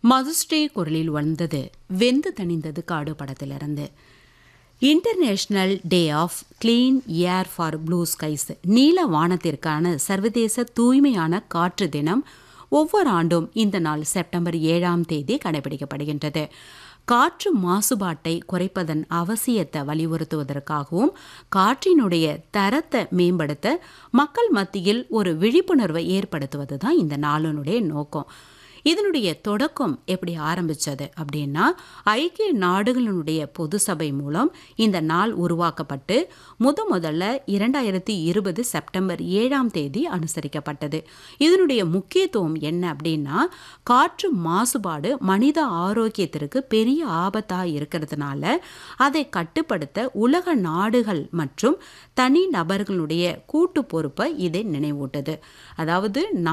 மதுஸ்ரீ குரலில் வந்தது வெந்து தணிந்தது காடு படத்திலிருந்து international day of clean air for blue skies நீல வானத்திற்கான சர்வதேச தூய்மையான காற்று தினம் ஒவ்வொரு ஆண்டும் இந்த நாள் செப்டம்பர் ஏழாம் தேதி கடைபிடிக்கப்படுகின்றது காற்று மாசுபாட்டை குறைப்பதன் அவசியத்தை வலியுறுத்துவதற்காகவும் காற்றினுடைய தரத்தை மேம்படுத்த மக்கள் மத்தியில் ஒரு விழிப்புணர்வை ஏற்படுத்துவது தான் இந்த நாளினுடைய நோக்கம் இதனுடைய தொடக்கம் எப்படி ஆரம்பிச்சது அப்படின்னா ஐக்கிய நாடுகளினுடைய பொது சபை மூலம் இந்த நாள் உருவாக்கப்பட்டு முத முதல்ல இரண்டாயிரத்தி இருபது செப்டம்பர் ஏழாம் தேதி அனுசரிக்கப்பட்டது இதனுடைய முக்கியத்துவம் என்ன அப்படின்னா காற்று மாசுபாடு மனித ஆரோக்கியத்திற்கு பெரிய ஆபத்தாக இருக்கிறதுனால அதை கட்டுப்படுத்த உலக நாடுகள் மற்றும் தனி நபர்களுடைய கூட்டு பொறுப்பை இதை நினைவூட்டுது அதாவது